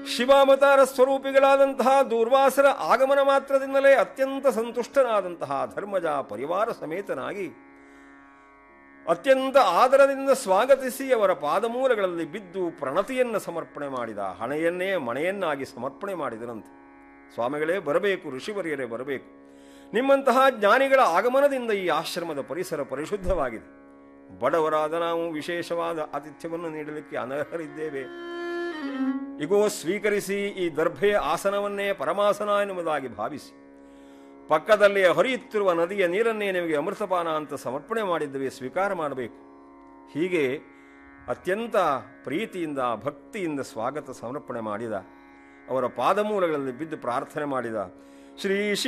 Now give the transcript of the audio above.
ಶಿವಾವತಾರ ಸ್ವರೂಪಿಗಳಾದಂತಹ ದೂರ್ವಾಸರ ಆಗಮನ ಮಾತ್ರದಿಂದಲೇ ಅತ್ಯಂತ ಸಂತುಷ್ಟನಾದಂತಹ ಧರ್ಮಜ ಪರಿವಾರ ಸಮೇತನಾಗಿ ಅತ್ಯಂತ ಆದರದಿಂದ ಸ್ವಾಗತಿಸಿ ಅವರ ಪಾದಮೂಲಗಳಲ್ಲಿ ಬಿದ್ದು ಪ್ರಣತಿಯನ್ನು ಸಮರ್ಪಣೆ ಮಾಡಿದ ಹಣೆಯನ್ನೇ ಮಣೆಯನ್ನಾಗಿ ಸಮರ್ಪಣೆ ಮಾಡಿದರಂತೆ ಸ್ವಾಮಿಗಳೇ ಬರಬೇಕು ಋಷಿವರ್ಯರೇ ಬರಬೇಕು ನಿಮ್ಮಂತಹ ಜ್ಞಾನಿಗಳ ಆಗಮನದಿಂದ ಈ ಆಶ್ರಮದ ಪರಿಸರ ಪರಿಶುದ್ಧವಾಗಿದೆ ಬಡವರಾದ ನಾವು ವಿಶೇಷವಾದ ಆತಿಥ್ಯವನ್ನು ನೀಡಲಿಕ್ಕೆ ಅನರ್ಹರಿದ್ದೇವೆ ಇಗೋ ಸ್ವೀಕರಿಸಿ ಈ ದರ್ಭೆಯ ಆಸನವನ್ನೇ ಪರಮಾಸನ ಎನ್ನುವುದಾಗಿ ಭಾವಿಸಿ ಪಕ್ಕದಲ್ಲಿ ಹರಿಯುತ್ತಿರುವ ನದಿಯ ನೀರನ್ನೇ ನಿಮಗೆ ಅಮೃತಪಾನ ಅಂತ ಸಮರ್ಪಣೆ ಮಾಡಿದ್ದೇವೆ ಸ್ವೀಕಾರ ಮಾಡಬೇಕು ಹೀಗೆ ಅತ್ಯಂತ ಪ್ರೀತಿಯಿಂದ ಭಕ್ತಿಯಿಂದ ಸ್ವಾಗತ ಸಮರ್ಪಣೆ ಮಾಡಿದ ಅವರ ಪಾದಮೂಲಗಳಲ್ಲಿ ಬಿದ್ದು ಪ್ರಾರ್ಥನೆ ಮಾಡಿದ ಶ್ರೀ